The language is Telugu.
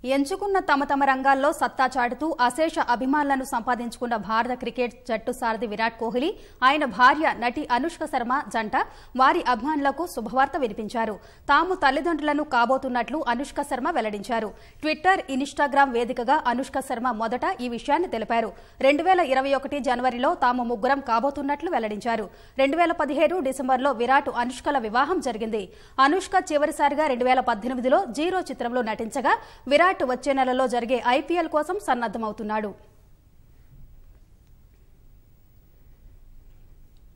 ఎంచుకున్న తమ తమ రంగాల్లో సత్తా చాటుతూ అశేష అభిమానులను సంపాదించుకున్న భారత క్రికెట్ జట్టు సారథి విరాట్ కోహ్లీ ఆయన భార్య నటి అనుష్క శర్మ జంట వారి అభిమానులకు శుభవార్త వినిపించారు తాము తల్లిదండ్రులను కాబోతున్నట్లు అనుష్క శర్మ వెల్లడించారు ట్విట్టర్ ఇన్స్టాగ్రామ్ వేదికగా అనుష్క శర్మ మొదట ఈ విషయాన్ని తెలిపారు రెండు వేల ఇరవై ఒకటి జనవరిలో తాము ముగ్గురం కాబోతున్నట్లు వెల్లడించారు రెండు వేల పదిహేడు డిసెంబర్లో విరాట్ అనుష్కల వివాహం జరిగింది అనుష్క చివరిసారిగా రెండు వేల పద్దెనిమిదిలో జీరో చిత్రంలో నటించగా విరాట్ వచ్చే నెలలో జరిగే ఐపీఎల్ కోసం సన్నద్దమవుతున్నాడు